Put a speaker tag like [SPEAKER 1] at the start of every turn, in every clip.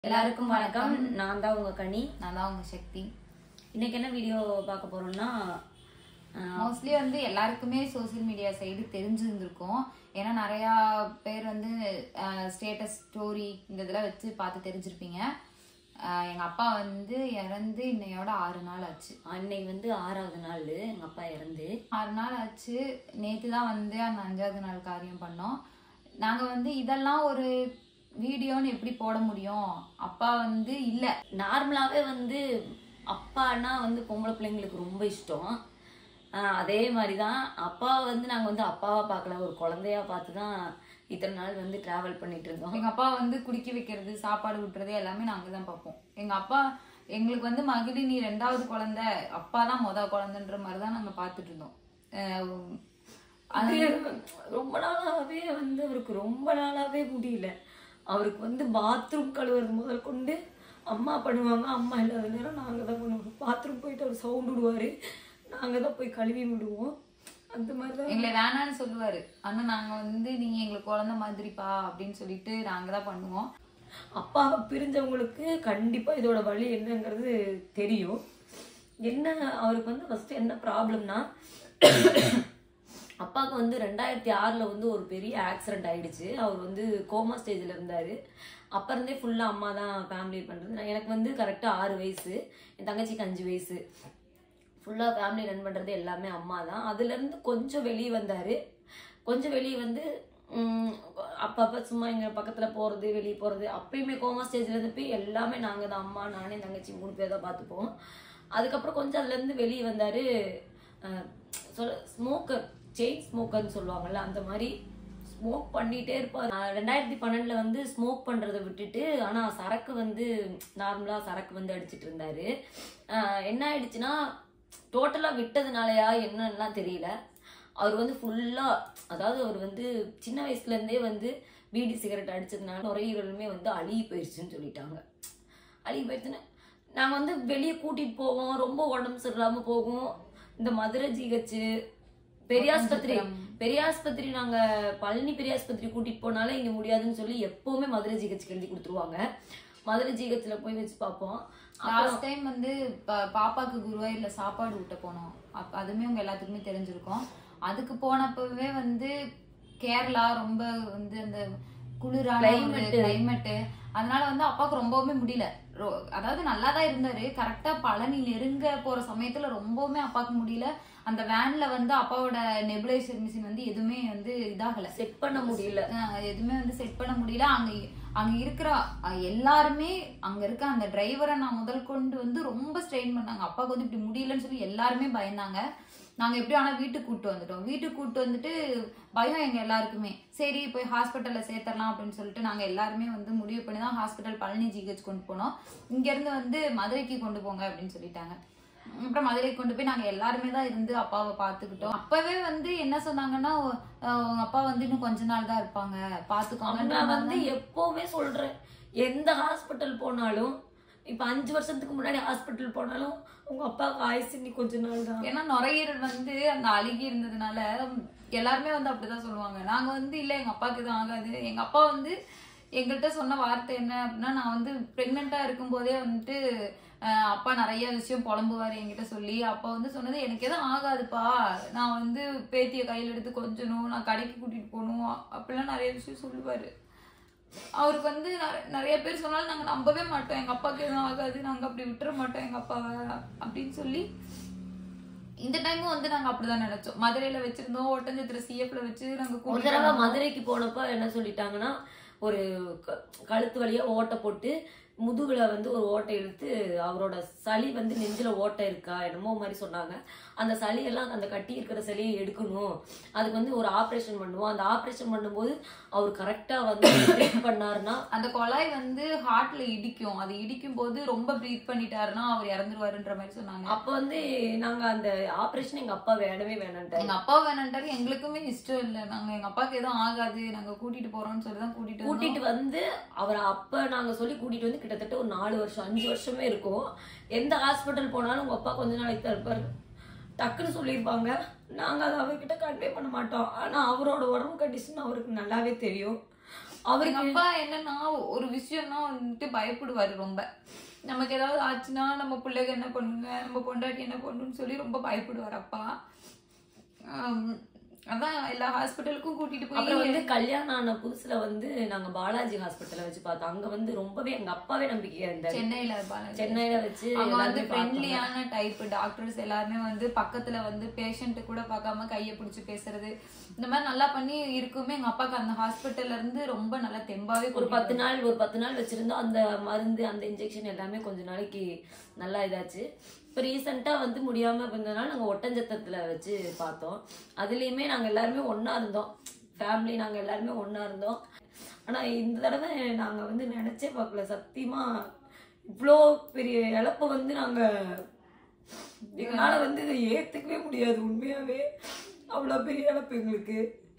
[SPEAKER 1] எல்லாருக்கும் வணக்கம் நான் தான் உங்க கனி
[SPEAKER 2] நான் தான் உங்க சக்தி
[SPEAKER 1] இன்னைக்கு என்ன வீடியோ பார்க்க போறோம்னா அஹ்,
[SPEAKER 2] மோஸ்ட்லி வந்து எல்லாருக்குமே சோஷியல் மீடியா சைடு தெரிஞ்சிருந்திருக்கும் ஏன்னா நிறையா பேர் வந்து ஸ்டேட்டஸ் ஸ்டோரி இந்த இதெல்லாம் வச்சு பார்த்து தெரிஞ்சிருப்பீங்க அஹ் எங்க அப்பா வந்து இறந்து இன்னையோட ஆறு நாள் ஆச்சு
[SPEAKER 1] அன்னைக்கு வந்து ஆறாவது நாள் எங்க அப்பா இறந்து
[SPEAKER 2] ஆறு நாள் ஆச்சு நேற்று தான் வந்து அந்த அஞ்சாவது நாள் காரியம் பண்ணோம் நாங்கள் வந்து இதெல்லாம் ஒரு வீடியோன்னு எப்படி போட முடியும் அப்பா வந்து இல்லை
[SPEAKER 1] நார்மலாவே வந்து அப்பான்னா வந்து பொம்பளை பிள்ளைங்களுக்கு ரொம்ப இஷ்டம் அஹ், அதே மாதிரி தான் அப்பா வந்து நாங்க வந்து அப்பாவா பார்க்கல ஒரு குழந்தையா பார்த்து தான் இத்தனை நாள் வந்து டிராவல் பண்ணிட்டு இருந்தோம்
[SPEAKER 2] எங்க அப்பா வந்து குடிக்க வைக்கிறது சாப்பாடு விட்டுறது எல்லாமே நாங்க தான் பார்ப்போம் எங்க அப்பா எங்களுக்கு வந்து மகிழி நீ ரெண்டாவது குழந்தை அப்பா தான் முத குழந்தைன்ற மாதிரி தான் நாங்க பார்த்துட்டு இருந்தோம் அஹ் அது
[SPEAKER 1] அது ரொம்ப நாளாவே வந்து அவருக்கு ரொம்ப நாளாவே முடியல அவருக்கு வந்து பாத்ரூம் கழுவுறது முதல் கொண்டு அம்மா பண்ணுவாங்க அம்மா இல்லாத நேரம் நாங்கள் தான் பண்ணுவோம் பாத்ரூம் போயிட்டு அவர் சவுண்ட் விடுவாரு நாங்கள் தான் போய் கழுவி விடுவோம் அந்த மாதிரி தான்
[SPEAKER 2] எங்களை வேணான்னு சொல்லுவாரு ஆனா நாங்க வந்து நீங்க எங்களுக்கு குழந்தை மாதிரிப்பா அப்படின்னு சொல்லிட்டு நாங்க தான் பண்ணுவோம்
[SPEAKER 1] அப்பாவை பிரிஞ்சவங்களுக்கு கண்டிப்பா இதோட வழி என்னங்கிறது தெரியும் என்ன அவருக்கு வந்து ஃபர்ஸ்ட் என்ன ப்ராப்ளம்னா அப்பாவுக்கு வந்து ரெண்டாயிரத்தி ஆறில் வந்து ஒரு பெரிய ஆக்சிடென்ட் ஆயிடுச்சு அவர் வந்து கோமா ஸ்டேஜில் இருந்தார் அப்போ இருந்தே ஃபுல்லாக அம்மா தான் ஃபேமிலி பண்ணுறது நான் எனக்கு வந்து கரெக்டாக ஆறு வயசு என் தங்கச்சிக்கு அஞ்சு வயசு ஃபுல்லாக ஃபேமிலி ரன் பண்ணுறது எல்லாமே அம்மா தான் அதுலேருந்து கொஞ்சம் வெளியே வந்தார் கொஞ்சம் வெளியே வந்து ம், அப்பப்போ சும்மா எங்கள் பக்கத்தில் போகிறது வெளியே போகிறது அப்பயுமே கோமா ஸ்டேஜில் இருந்தப்போ எல்லாமே நாங்கள் தான் அம்மா நானே தங்கச்சி மூணு பேர் தான் பார்த்துப்போம் அதுக்கப்புறம் கொஞ்சம் அதுலேருந்து வெளியே வந்தார் சொல்ல ஸ்மோக்கர் செயின் ஸ்மோக்கர்னு சொல்லுவாங்கல்ல அந்த மாதிரி ஸ்மோக் பண்ணிட்டே இருப்பார் ரெண்டாயிரத்தி பன்னெண்டுல வந்து ஸ்மோக் பண்றதை விட்டுட்டு ஆனா சரக்கு வந்து நார்மலா சரக்கு வந்து அடிச்சிட்டு இருந்தாரு ஆஹ் என்ன ஆயிடுச்சுன்னா டோட்டலா விட்டதுனாலயா என்னன்னுலாம் தெரியல அவர் வந்து ஃபுல்லா அதாவது அவர் வந்து சின்ன வயசுல இருந்தே வந்து பீடி சிகரெட் அடிச்சதுனால நுரையீரலுமே வந்து அழுகி போயிடுச்சுன்னு சொல்லிட்டாங்க அழுகி போயிடுச்சுன்னு நாங்கள் வந்து வெளியே கூட்டிட்டு போவோம் ரொம்ப உடம்பு சரியில்லாம போகும் இந்த மதுரை ஜிஹெச்சு பெரியாஸ்பத்திரி பெரியாஸ்பத்திரி நாங்க பழனி பெரியாஸ்பத்திரி கூட்டிட்டு போனாலே இங்க முடியாதுன்னு சொல்லி எப்பவுமே மதுரை ஜிஹெச் எழுதி கொடுத்துருவாங்க மதுரை ஜிஹெச்ல போய் வச்சு பார்ப்போம்
[SPEAKER 2] லாஸ்ட் டைம் வந்து பா- பாப்பாக்கு குருவாயூர்ல சாப்பாடு ஊட்ட போனோம் அப்ப அதுமே உங்க எல்லாத்துக்குமே தெரிஞ்சிருக்கும் அதுக்கு போனப்பவே வந்து கேரளா ரொம்ப வந்து அந்த குளிரான
[SPEAKER 1] Climate.
[SPEAKER 2] கிளைமேட் அதனால வந்து அப்பாவுக்கு ரொம்பவுமே முடியல ரொ- அதாவது நல்லா தான் இருந்தாரு கரெக்டா பழனி நெருங்க போற சமயத்துல ரொம்பவுமே அப்பாவுக்கு முடியல அந்த வேன்ல வந்து அப்பாவோட நெபுலைசர் மிஷின் வந்து எதுவுமே வந்து இதாகல
[SPEAKER 1] செட் பண்ண முடியல
[SPEAKER 2] அஹ் எதுவுமே வந்து செட் பண்ண முடியல அங்க அங்க இருக்கிற அஹ் எல்லாருமே அங்க இருக்க அந்த டிரைவரை நான் முதல் கொண்டு வந்து ரொம்ப ஸ்ட்ரெயின் பண்ணாங்க அப்பாவுக்கு வந்து இப்படி முடியலன்னு சொல்லி எல்லாருமே பயந்தாங்க நாங்க எப்படி ஆனா வீட்டுக்கு கூட்டு வந்துட்டோம் வீட்டுக்கு கூட்டு வந்துட்டு பயம் எங்க எல்லாருக்குமே சரி போய் ஹாஸ்பிட்டல்ல சேர்த்தரலாம் அப்படின்னு சொல்லிட்டு நாங்க எல்லாருமே வந்து முடிவு பண்ணி தான் ஹாஸ்பிட்டல் பழனி ஜிஹெச் கொண்டு போனோம் இங்க இருந்து வந்து மதுரைக்கு கொண்டு போங்க அப்படின்னு சொல்லிட்டாங்க அப்புறம் மதுரைக்கு கொண்டு போய் நாங்க எல்லாருமே தான் இருந்து அப்பாவை பார்த்துக்கிட்டோம் அப்பவே வந்து என்ன சொன்னாங்கன்னா அஹ் உங்க அப்பா வந்து இன்னும் கொஞ்ச நாள் தான் இருப்பாங்க பாத்துக்கோங்க
[SPEAKER 1] நான் வந்து எப்பவுமே சொல்றேன் எந்த ஹாஸ்பிட்டல் போனாலும் இப்ப அஞ்சு வருஷத்துக்கு முன்னாடி ஹாஸ்பிட்டல் போனாலும் உங்க அப்பாவுக்கு ஆயுசு இன்னி கொஞ்ச நாள் தான்
[SPEAKER 2] ஏன்னா நுரையீரல் வந்து அந்த அழுகி இருந்ததுனால எல்லாருமே வந்து அப்படிதான் சொல்லுவாங்க நாங்க வந்து இல்ல எங்க அப்பாவுக்கு இது ஆகாது எங்க அப்பா வந்து எங்கள்கிட்ட சொன்ன வார்த்தை என்ன அப்படின்னா நான் வந்து பிரெக்னெண்டா இருக்கும்போதே வந்துட்டு அஹ், அப்பா நிறைய விஷயம் புலம்புவார் என்கிட்ட சொல்லி அப்பா வந்து சொன்னது எனக்கு எதுவும் ஆகாதுப்பா நான் வந்து பேத்திய கையில் எடுத்து கொஞ்சணும் நான் கடைக்கு கூட்டிட்டு போகணும் அப்படிலாம் நிறைய விஷயம் சொல்லுவாரு அவருக்கு வந்து நிறைய- நிறைய பேர் சொன்னாலும் நாங்க நம்பவே மாட்டோம் எங்க அப்பாவுக்கு எதுவும் ஆகாது நாங்க அப்படி விட்டுற மாட்டோம் எங்க அப்பாவை அப்படின்னு சொல்லி இந்த டைமும் வந்து நாங்க அப்படிதான் நினைச்சோம் மதுரையில வச்சிருந்தோம் ஒட்டஞ்சத்திர சிஎஃப்ல வச்சு நாங்க
[SPEAKER 1] ஒரு
[SPEAKER 2] கூட்டிட்டு
[SPEAKER 1] தடவை
[SPEAKER 2] வந்தோம்.
[SPEAKER 1] மதுரைக்கு போனப்ப என்ன சொல்லிட்டாங்கன்னா ஒரு க- கழுத்து வழியா ஓட்டை போட்டு முதுகுல வந்து ஒரு ஓட்டை இழுத்து அவரோட சளி வந்து நெஞ்சில ஓட்டை இருக்கா என்னமோ மாதிரி சொன்னாங்க அந்த சளியெல்லாம் அந்த கட்டி இருக்கிற சளியை எடுக்கணும் அதுக்கு வந்து ஒரு ஆப்ரேஷன் பண்ணுவோம் அந்த ஆப்ரேஷன் பண்ணும்போது அவர் கரெக்டா வந்து treat பண்ணாருன்னா
[SPEAKER 2] அந்த குழாய் வந்து ஹார்ட்ல இடிக்கும் அது இடிக்கும் போது ரொம்ப ப்ரீத் பண்ணிட்டாருன்னா அவர் இறந்துருவாருன்ற மாதிரி சொன்னாங்க
[SPEAKER 1] அப்ப வந்து நாங்க அந்த ஆப்ரேஷன் எங்க அப்பா வேணவே வேணான்ட்டாரு
[SPEAKER 2] எங்க அப்பா வேணான்ட்டாரு எங்களுக்குமே இஷ்டம் இல்ல நாங்க எங்க அப்பாவுக்கு எதுவும் ஆகாது நாங்க கூட்டிட்டு போறோம்னு சொல்லி தான் கூட்டிட்டு வந்தோம்.
[SPEAKER 1] கூட்டிட்டு வந்து அவரை அப்ப நாங்க சொல்லி கூட்டிட்டு வந்து கிட்டத்தட்ட ஒரு நாலு வருஷம் அஞ்சு வருஷமே இருக்கும் எந்த ஹாஸ்பிட்டல் போனாலும் உங்க அப்பா கொஞ்ச நாளைக்கு தான் இருப்பாரு டக்குன்னு சொல்லியிருப்பாங்க நாங்க அதை அவர்கிட்ட கன்வே பண்ண மாட்டோம் ஆனா அவரோட உடம்பு கண்டிஷன் அவருக்கு நல்லாவே தெரியும் அவருக்கு
[SPEAKER 2] எங்க அப்பா என்னன்னா ஒரு விஷயம்னா வந்துட்டு பயப்படுவாரு ரொம்ப நமக்கு ஏதாவது ஆச்சுன்னா நம்ம பிள்ளைங்க என்ன பண்ணுங்க நம்ம பொண்டாட்டி என்ன பண்ணுன்னு சொல்லி ரொம்ப பயப்படுவார் அப்பா ஆம், அதான் எல்லா ஹாஸ்பிட்டலுக்கும் கூட்டிட்டு
[SPEAKER 1] அப்புறம்
[SPEAKER 2] போய்
[SPEAKER 1] வந்து கல்யாணம் ஆன புதுசுல வந்து நாங்க பாலாஜி ஹாஸ்பிட்டல்ல வச்சு பார்த்தோம் அங்க வந்து ரொம்பவே எங்க அப்பாவே நம்பிக்கையா இருந்தாரு
[SPEAKER 2] சென்னையில பாலாஜி
[SPEAKER 1] சென்னையில வச்சு
[SPEAKER 2] அவங்க வந்து
[SPEAKER 1] எல்லாருமே பார்த்தோம்.
[SPEAKER 2] ஃப்ரெண்ட்லியான டைப் டாக்டர்ஸ் எல்லாருமே வந்து பக்கத்துல வந்து பேஷண்ட் கூட பார்க்காம கையை பிடிச்சு பேசுறது இந்த மாதிரி நல்லா பண்ணி இருக்குமே எங்க அப்பாக்கு அந்த ஹாஸ்பிட்டல்ல இருந்து ரொம்ப நல்லா தெம்பாவே
[SPEAKER 1] ஒரு
[SPEAKER 2] கூட்டிட்டு
[SPEAKER 1] பத்து நாள் ஒரு பத்து நாள் வச்சிருந்தோம் அந்த மருந்து அந்த இன்ஜெக்ஷன் எல்லாமே கொஞ்ச நாளைக்கு நல்லா இதாச்சு இப்போ ரீசெண்டாக வந்து முடியாம இருந்ததுனால நாங்கள் ஒட்டஞ்சத்திரத்துல வச்சு பார்த்தோம் அதுலேயுமே நாங்கள் எல்லாருமே ஒண்ணா இருந்தோம் ஃபேமிலி நாங்கள் எல்லாருமே ஒண்ணா இருந்தோம் ஆனால் இந்த தடவை நாங்கள் வந்து நினச்சே பார்க்கல சத்தியமா இவ்வளோ பெரிய இழப்பை வந்து நாங்கள் எங்களால் வந்து இதை ஏற்றுக்கவே முடியாது உண்மையாகவே அவ்வளோ பெரிய இழப்பு எங்களுக்கு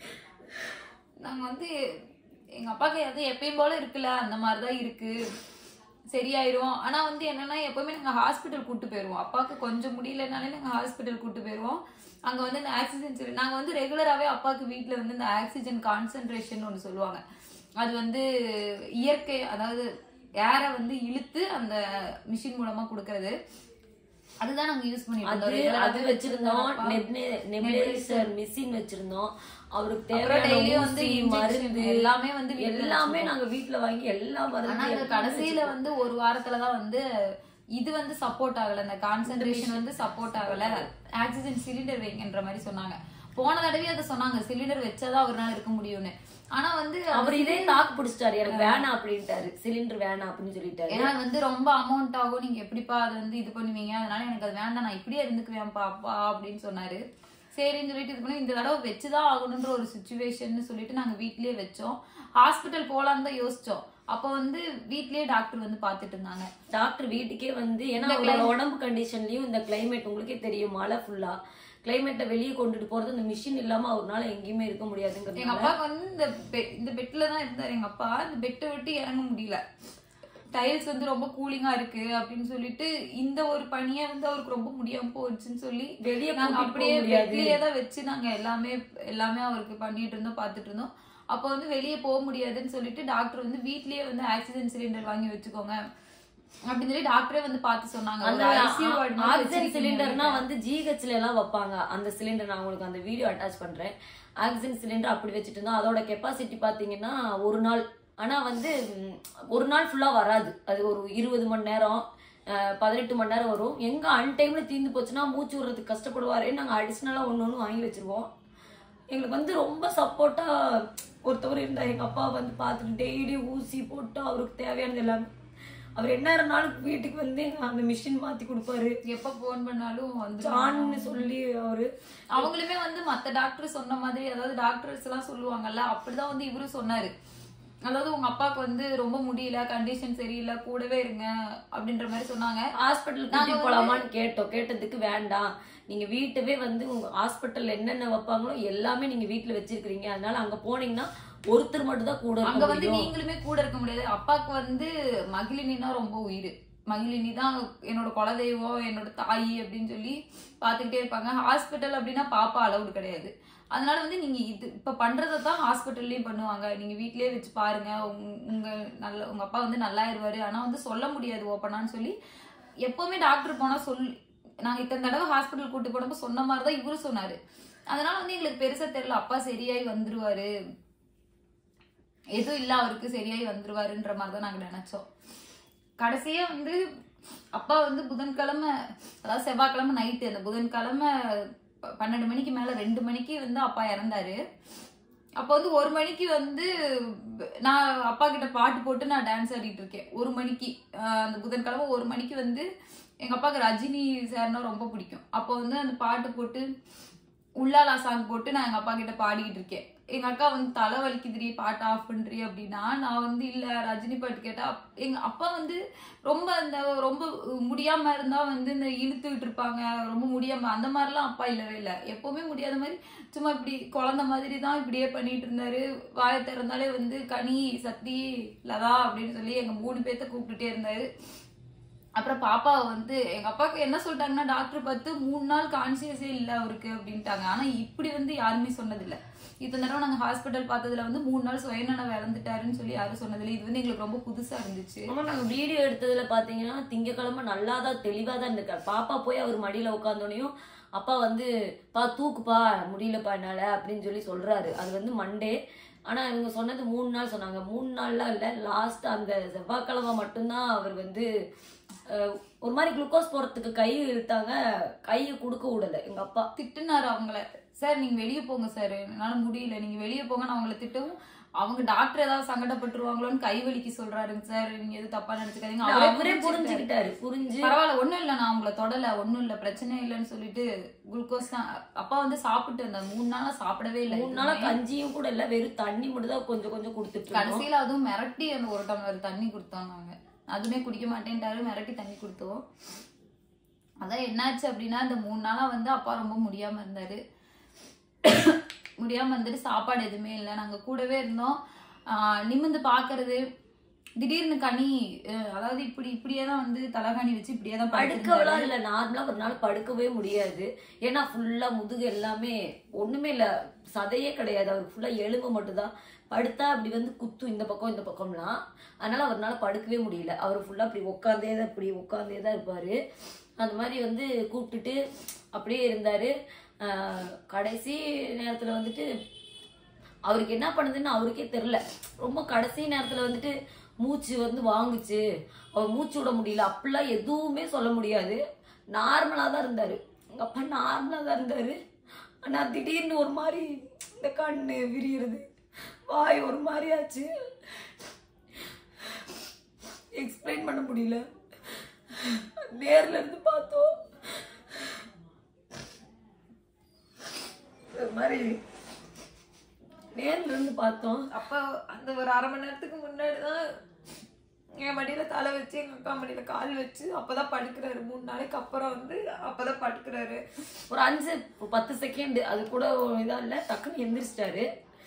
[SPEAKER 2] நாங்க வந்து எங்க அப்பாக்கு அது எப்பயும் போல இருக்குல்ல அந்த மாதிரிதான் இருக்கு சரியாயிரும் ஆனா வந்து என்னன்னா எப்பவுமே நாங்க ஹாஸ்பிட்டல் கூட்டு போயிருவோம் அப்பாவுக்கு கொஞ்சம் முடியலனாலே நாங்க ஹாஸ்பிட்டல் கூட்டு போயிருவோம் அங்க வந்து இந்த ஆக்சிஜன் சிலி நாங்க வந்து ரெகுலராகவே அப்பாவுக்கு வீட்ல வந்து இந்த ஆக்சிஜன் கான்சென்ட்ரேஷன் ஒன்று சொல்லுவாங்க அது வந்து இயற்கை அதாவது ஏரை வந்து இழுத்து அந்த மிஷின் மூலமா கொடுக்கறது அதுதான் நாங்க யூஸ் பண்ணிட்டு
[SPEAKER 1] அது
[SPEAKER 2] இருந்தோம்
[SPEAKER 1] அது வச்சிருந்தோம் நெபுலைசர் மிஷின் வச்சிருந்தோம் அவருக்கு
[SPEAKER 2] அப்புறம்
[SPEAKER 1] தேவையான
[SPEAKER 2] daily வந்து
[SPEAKER 1] ஊசி,
[SPEAKER 2] injection
[SPEAKER 1] மருந்து
[SPEAKER 2] எல்லாமே வந்து வீட்ல
[SPEAKER 1] எல்லாமே நாங்க வீட்ல வாங்கி எல்லா
[SPEAKER 2] ஆனா
[SPEAKER 1] மருந்து
[SPEAKER 2] இந்த கடைசியில வந்து ஒரு வாரத்துல தான் வந்து இது வந்து சப்போர்ட் ஆகல இந்த கான்சென்ட்ரேஷன் வந்து சப்போர்ட் ஆகல ஆக்சிஜன் சிலிண்டர் வைங்கன்ற மாதிரி சொன்னாங்க போன தடவை அதை சொன்னாங்க சிலிண்டர் வச்சாதான் அவரால் இருக்க முடியும்னு ஆனா வந்து
[SPEAKER 1] அவர் இதே தாக்கு பிடிச்சிட்டாரு எனக்கு வேணாம் அப்படின்ட்டாரு சிலிண்டர் வேணாம் அப்படின்னு சொல்லிட்டாரு
[SPEAKER 2] ஏன்னா அது வந்து ரொம்ப அமௌண்ட் ஆகும் நீங்க எப்படிப்பா அது வந்து இது பண்ணுவீங்க அதனால எனக்கு அது வேண்டாம் நான் இப்படியே இருந்துக்குவேன்ப்பா அப்பா அப்படின்னு சொன்னாரு சரின்னு சொல்லிட்டு இது பண்ணி இந்த தடவை வச்சுதான் ஆகணுன்ற ஒரு சுச்சுவேஷன் சொல்லிட்டு நாங்க வீட்லயே வச்சோம் ஹாஸ்பிட்டல் போலான்னு தான் யோசிச்சோம் அப்போ வந்து வீட்லயே டாக்டர் வந்து பாத்துட்டு இருந்தாங்க
[SPEAKER 1] டாக்டர் வீட்டுக்கே வந்து ஏன்னா அவரோட உடம்பு கண்டிஷன்லயும் இந்த கிளைமேட் உங்களுக்கே தெரியும் மழை ஃபுல்லா கிளைமேட்டை வெளியே கொண்டுட்டு போறது இந்த மிஷின் இல்லாம அவர்னால எங்கேயுமே இருக்க
[SPEAKER 2] எங்க
[SPEAKER 1] முடியாதுங்கிறதுனால
[SPEAKER 2] அப்பாவுக்கு வந்து இந்த பெ- இந்த பெட்ல தான் இருந்தாரு எங்க அப்பா இந்த பெட்டை விட்டு இறங்க முடியல டைல்ஸ் வந்து ரொம்ப கூலிங்கா இருக்கு அப்படின்னு சொல்லிட்டு இந்த ஒரு பனியை வந்து அவருக்கு ரொம்ப முடியாம போச்சுன்னு சொல்லி
[SPEAKER 1] வெளியே
[SPEAKER 2] நாங்க
[SPEAKER 1] கூட்டிட்டு
[SPEAKER 2] அப்படியே
[SPEAKER 1] போக முடியாது
[SPEAKER 2] பெட்லயே தான் வச்சு நாங்க எல்லாமே எல்லாமே அவருக்கு பண்ணிட்டு இருந்தோம் பார்த்துட்டு இருந்தோம் அப்போ வந்து வெளியே போக முடியாதுன்னு சொல்லிட்டு டாக்டர் வந்து வீட்லயே வந்து ஆக்சிஜன் சிலிண்டர் வாங்கி வச்சுக்கோங்க அப்படின்னு சொல்லி டாக்டரே வந்து பார்த்து சொன்னாங்க
[SPEAKER 1] அந்த
[SPEAKER 2] ஒரு ICU ward மாதிரி
[SPEAKER 1] ஆக்சிஜன்
[SPEAKER 2] வச்சிருக்கீங்க
[SPEAKER 1] சிலிண்டர்னா வந்து ஜிஹெச்ல எல்லாம் வைப்பாங்க அந்த சிலிண்டர் நான் உங்களுக்கு அந்த வீடியோ அட்டாச் பண்றேன் ஆக்சிஜன் சிலிண்டர் அப்படி வச்சுட்டு இருந்தோம் அதோட கெப்பாசிட்டி பாத்தீங்கன்னா ஒரு நாள் ஆனா வந்து ம், ஒரு நாள் ஃபுல்லா வராது அது ஒரு இருபது மணி நேரம் அஹ், பதினெட்டு மணி நேரம் வரும் எங்க அன் டைம்ல தீர்ந்து போச்சுன்னா மூச்சு விடுறதுக்கு கஷ்டப்படுவாரு நாங்க அடிஷ்னலா ஒண்ணு ஒண்ணு வாங்கி வச்சிருவோம் எங்களுக்கு வந்து ரொம்ப சப்போர்ட்டா ஒருத்தவர் இருந்தார் எங்க அப்பா வந்து பார்த்துட்டு டெய்லி ஊசி போட்டு அவருக்கு தேவையானது எல்லாமே அவர் என்ன இருந்தாலும் வீட்டுக்கு வந்து எங்க அந்த மிஷின் மாத்தி கொடுப்பாரு
[SPEAKER 2] எப்ப போன் பண்ணாலும் வந்து
[SPEAKER 1] ஜான்னு சொல்லி அவரு
[SPEAKER 2] அவங்களுமே வந்து மத்த டாக்டர் சொன்ன மாதிரி அதாவது டாக்டர்ஸ் எல்லாம் சொல்லுவாங்கல்ல அப்படிதான் வந்து இவரும் சொன்னாரு அதாவது உங்க அப்பாவுக்கு வந்து ரொம்ப முடியல கண்டிஷன் சரியில்லை கூடவே இருங்க அப்படின்ற மாதிரி சொன்னாங்க
[SPEAKER 1] ஹாஸ்பிட்டல் கூட்டிட்டு போலாமான்னு கேட்டோம் கேட்டதுக்கு வேண்டாம் நீங்க வீட்டவே வந்து உங்க ஹாஸ்பிட்டல் என்னென்ன வைப்பாங்களோ எல்லாமே நீங்க வீட்டுல வச்சிருக்கீங்க அதனால அங்க போனீங்கன்னா ஒருத்தர் மட்டும் தான் கூட
[SPEAKER 2] அங்க
[SPEAKER 1] இருக்க
[SPEAKER 2] வந்து
[SPEAKER 1] முடியும்
[SPEAKER 2] நீங்களுமே கூட இருக்க முடியாது அப்பாவுக்கு வந்து மகிழினினா ரொம்ப உயிர் மகிழினி தான் என்னோட குலதெய்வம் என்னோட தாய் அப்படின்னு சொல்லி பார்த்துக்கிட்டே இருப்பாங்க ஹாஸ்பிட்டல் அப்படின்னா பாப்பா அலவுடு கிடையாது அதனால வந்து நீங்க இது இப்ப பண்றதை தான் ஹாஸ்பிட்டல்லயும் பண்ணுவாங்க நீங்க வீட்லயே வச்சு பாருங்க உங்க உங்க நல்ல உங்க அப்பா வந்து நல்லாயிருவாரு ஆனா வந்து சொல்ல முடியாது ஓப்பனான்னு சொல்லி எப்பவுமே டாக்டர் போனா சொல் நாங்க இத்தனை தடவை ஹாஸ்பிட்டல் கூட்டு போனப்போ சொன்ன மாதிரி தான் இவரு சொன்னாரு அதனால வந்து எங்களுக்கு பெருசா தெரியல அப்பா சரியாயி வந்துருவாரு எதுவும் இல்ல அவருக்கு சரியாயி வந்துருவாருன்ற மாதிரி தான் நாங்க நினைச்சோம் கடைசியா வந்து அப்பா வந்து புதன்கிழமை அதாவது செவ்வாய்க்கிழமை நைட்டு அந்த புதன்கிழமை ப- பன்னெண்டு மணிக்கு மேல ரெண்டு மணிக்கு வந்து அப்பா இறந்தாரு அப்போ வந்து ஒரு மணிக்கு வந்து நான் அப்பா கிட்ட பாட்டு போட்டு நான் டான்ஸ் ஆடிட்டு இருக்கேன் ஒரு மணிக்கு ஆஹ் அந்த புதன்கிழமை ஒரு மணிக்கு வந்து எங்க அப்பாவுக்கு ரஜினி சார்னா ரொம்ப பிடிக்கும் அப்போ வந்து அந்த பாட்டு போட்டு உள்ளாலா சாங் போட்டு நான் எங்க அப்பா கிட்ட பாடிக்கிட்டு இருக்கேன் எங்க அக்கா வந்து தலை வலிக்குதுடி பாட்டு ஆஃப் பண்றி அப்படின்னா நான் வந்து இல்ல ரஜினி பாட்டு கேட்டா அப்- எங்க அப்பா வந்து ரொம்ப அந்த ரொம்ப முடியாம இருந்தா வந்து இந்த இழுத்துக்கிட்டு இருப்பாங்க ரொம்ப முடியாம அந்த மாதிரிலாம் அப்பா இல்லவே இல்லை எப்பவுமே முடியாத மாதிரி சும்மா இப்படி குழந்தை மாதிரி தான் இப்படியே பண்ணிட்டு இருந்தாரு வாயை திறந்தாலே வந்து கனி சக்தி லதா அப்படின்னு சொல்லி எங்க மூணு பேர்த்த கூப்பிட்டுட்டே இருந்தாரு அப்புறம் பாப்பா வந்து எங்க அப்பாவுக்கு என்ன சொல்லிட்டாங்கன்னா டாக்டர் பார்த்து மூணு நாள் கான்சியஸே இல்ல அவருக்கு அப்படின்ட்டாங்க ஆனா இப்படி வந்து யாருமே சொன்னதில்ல இத்தனை தடவை நாங்க ஹாஸ்பிட்டல் பார்த்ததுல வந்து மூணு நாள் சுயநலம் இறந்துட்டாருன்னு சொல்லி யாரும் சொன்னதில்ல இது வந்து எங்களுக்கு ரொம்ப புதுசா இருந்துச்சு
[SPEAKER 1] ஆமா நாங்க வீடியோ எடுத்ததுல பாத்தீங்கன்னா திங்கக்கிழமை நல்லா தான் தெளிவா தான் இருந்திருக்காரு பாப்பா போய் அவர் மடியில உட்காந்தோனையும் அப்பா வந்து பா தூக்குப்பா முடியலப்பா என்னால அப்படின்னு சொல்லி சொல்றாரு அது வந்து மண்டே ஆனா இவங்க சொன்னது மூணு நாள் சொன்னாங்க மூணு நாள்லாம் இல்ல லாஸ்ட் அந்த செவ்வாய்க்கிழமை மட்டும்தான் அவர் வந்து அஹ், ஒரு மாதிரி குளுக்கோஸ் போறதுக்கு கை இழுத்தாங்க கையை கொடுக்க விடல எங்க அப்பா
[SPEAKER 2] திட்டுனாரு அவங்கள சார் நீங்க வெளியே போங்க சார் என்னால முடியல நீங்க வெளியே போங்கன்னு அவங்கள திட்டவும் அவங்க டாக்டர் ஏதாவது சங்கடப்பட்டுருவாங்களோன்னு கை வலிக்கு சொல்றாருங்க சார் நீங்க எதுவும் தப்பா நினைச்சுக்காதீங்க அவரே
[SPEAKER 1] அவரே
[SPEAKER 2] புரிஞ்சுக்கிட்டாரு.
[SPEAKER 1] புரிஞ்சுக்கிட்டாரு புரிஞ்சு
[SPEAKER 2] பரவாயில்ல ஒண்ணும் இல்ல நான் உங்களை தொடல ஒண்ணும் இல்ல பிரச்சனை இல்லைன்னு சொல்லிட்டு குளுக்கோஸ் தான் அப்பா வந்து சாப்பிட்டு அந்த மூணு நாளா சாப்பிடவே இல்லை
[SPEAKER 1] மூணு நாளா கஞ்சியும் கூட இல்ல வெறும் தண்ணி மட்டும் தான் கொஞ்சம் கொஞ்சம் கொடுத்துட்டு இருந்தோம்
[SPEAKER 2] கடைசியில அதுவும் மிரட்டி அந்த ஒரு டம்ளர் தண்ணி கொடுத்தோம் நாங்க அதுவுமே குடிக்க மாட்டேன்ட்டாரு மிரட்டி தண்ணி கொடுத்தோம் அதான் என்னாச்சு அப்படின்னா இந்த மூணு நாளா வந்து அப்பா ரொம்ப முடியாம இருந்தாரு முடியாம இருந்துட்டு சாப்பாடு எதுவுமே இல்லை நாங்க கூடவே இருந்தோம் ஆஹ் நிமிர்ந்து பாக்குறது திடீர்னு கனி அஹ் அதாவது இப்படி இப்படியே தான் வந்து தலகாணி வச்சு இப்படியே தான் படுத்திருந்தாரு.
[SPEAKER 1] படுக்கலாம் இல்ல நார்மலா ஒரு நாள் படுக்கவே முடியாது ஏன்னா ஃபுல்லா முதுகு எல்லாமே ஒண்ணுமே இல்ல சதையே கிடையாது அவருக்கு ஃபுல்லா எலும்பு மட்டும்தான் படுத்தா அப்படி வந்து குத்தும் இந்த பக்கம் இந்த பக்கம்லாம் அதனால அவர்னால படுக்கவே முடியல அவர் ஃபுல்லா அப்படி உட்காந்தே தான் இப்படி உட்காந்தே தான் இருப்பாரு அந்த மாதிரி வந்து கூப்பிட்டுட்டு அப்படியே இருந்தாரு ஆஹ் கடைசி நேரத்துல வந்துட்டு அவருக்கு என்ன பண்ணுதுன்னு அவருக்கே தெரில ரொம்ப கடைசி நேரத்துல வந்துட்டு மூச்சு வந்து வாங்குச்சு அவர் மூச்சு விட முடியல அப்படிலாம் எதுவுமே சொல்ல முடியாது நார்மலா தான் இருந்தாரு எங்க அப்பா நார்மலா தான் இருந்தாரு ஆனா திடீர்னு ஒரு மாதிரி இந்த கண்ணு விரியுறது வாய் ஒரு மாதிரி ஆச்சு எக்ஸ்பிளைன் பண்ண முடியல நேர்ல இருந்து பார்த்தோம் ஒரு மாதிரி நேர்ல இருந்து பார்த்தோம்
[SPEAKER 2] அப்பா அந்த ஒரு அரை மணி நேரத்துக்கு முன்னாடி தான் என் மடியில தலை வச்சு எங்க அக்கா மடியில கால் வச்சு அப்பதான் படுக்கிறாரு மூணு நாளைக்கு அப்புறம் வந்து அப்பதான் படுக்கிறாரு
[SPEAKER 1] ஒரு அஞ்சு பத்து செகண்ட் அது கூட இதா இல்ல டக்குன்னு எந்திரிச்சிட்டாரு